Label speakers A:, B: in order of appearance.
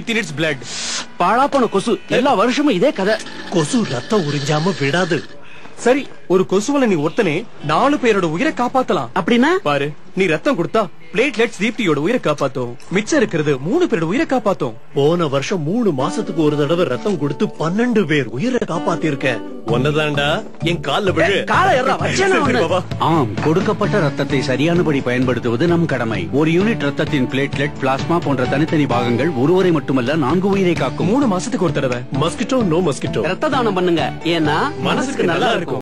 A: Deepti needs blood
B: பாழா போன கொசு எல்லா வருஷமும் இதே கதை
C: கொசு ரத்தம் உறிஞ்சாம விடாது
A: சரி ஒரு கொசுவல நீ ஒருத்தனே நாலு பேரோட உயிரை காப்பாத்தலாம்
B: அப்படின்னா
A: பாரு நீ ரத்தம் கொடுத்தா பிளேட்லெட்ஸ் தீப்தியோட உயிரை காப்பாத்தும் மிச்சம் இருக்கிறது மூணு பேரோட உயிரை காப்பாத்தும்
C: போன வருஷம் மூணு மாசத்துக்கு ஒரு தடவை ரத்தம் கொடுத்து பன்னெண்டு பேர் உயிரை காப்பாத்திருக்கேன் ஒன்னதாண்டா என் கால்ல விழு
B: காலை ஏறா, வச்சேனா
C: சரி,
B: ஒண்ணு.
C: பாபா.
D: ஆம் கொடுக்கப்பட்ட ரத்தத்தை சரியானபடி பயன்படுத்துவது நம் கடமை ஒரு யூனிட் ரத்தத்தின் பிளேட்லெட் பிளாஸ்மா போன்ற தனித்தனி பாகங்கள் ஒருவரை மட்டுமல்ல நான்கு உயிரை காக்கும்
A: மூணு மாசத்துக்கு ஒரு தடவை
C: மஸ்கிட்டோ நோ மஸ்கிட்டோ
B: ரத்த தானம் பண்ணுங்க ஏன்னா
C: மனசுக்கு நல்லா இருக்கும்